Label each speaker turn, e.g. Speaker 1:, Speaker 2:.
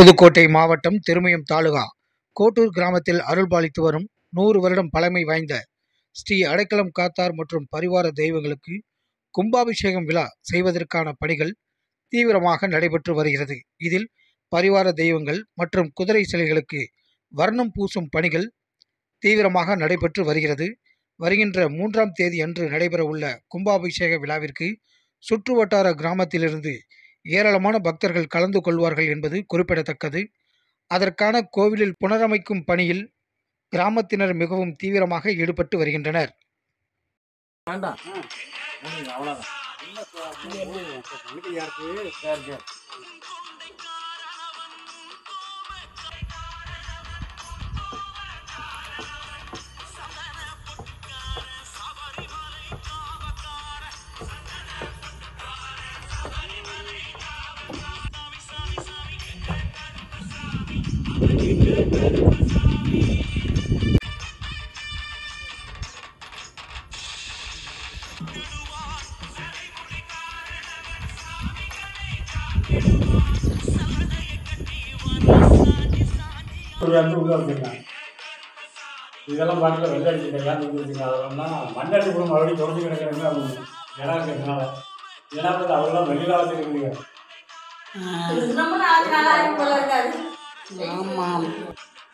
Speaker 1: புதுக்கோட்டை மாவட்டம் திருமயம் தாலுகா கோட்டூர் கிராமத்தில் அருள்பாலித்து வரும் நூறு வருடம் பழமை வாய்ந்த ஸ்ரீ அடைக்கலம் காத்தார் மற்றும் பரிவார தெய்வங்களுக்கு கும்பாபிஷேகம் விழா செய்வதற்கான பணிகள் தீவிரமாக நடைபெற்று வருகிறது இதில் பரிவார தெய்வங்கள் மற்றும் குதிரை சிலைகளுக்கு வர்ணம் பூசும் பணிகள் தீவிரமாக நடைபெற்று வருகிறது வருகின்ற மூன்றாம் தேதி அன்று நடைபெறவுள்ள கும்பாபிஷேக விழாவிற்கு சுற்று வட்டார கிராமத்திலிருந்து ஏராளமான பக்தர்கள் கலந்து கொள்வார்கள் என்பது குறிப்பிடத்தக்கது அதற்கான கோவிலில் புனரமைக்கும் பணியில் கிராமத்தினர் மிகவும் தீவிரமாக ஈடுபட்டு வருகின்றனர்
Speaker 2: வேண்டாம் அவ்வளோதான் சரி சரி
Speaker 3: ஒரு இடத்துல உள்ள வச்சுருக்காங்க இதெல்லாம் பாட்டில் வெள்ளை அடிச்சு ஏன் வந்துருச்சுங்க அதெல்லாம் மண்ணடி கூட மறுபடியும் தொடர்ந்து கிடக்கிறாங்க அவங்க இடம் இருக்கிறதுனால ஏன்னா பார்த்து அவரெல்லாம் வெளியில் வச்சுருக்குங்க
Speaker 4: ரொம்ப நாலு நாள் ஆகும் போல இருக்காது
Speaker 5: ஆமாம்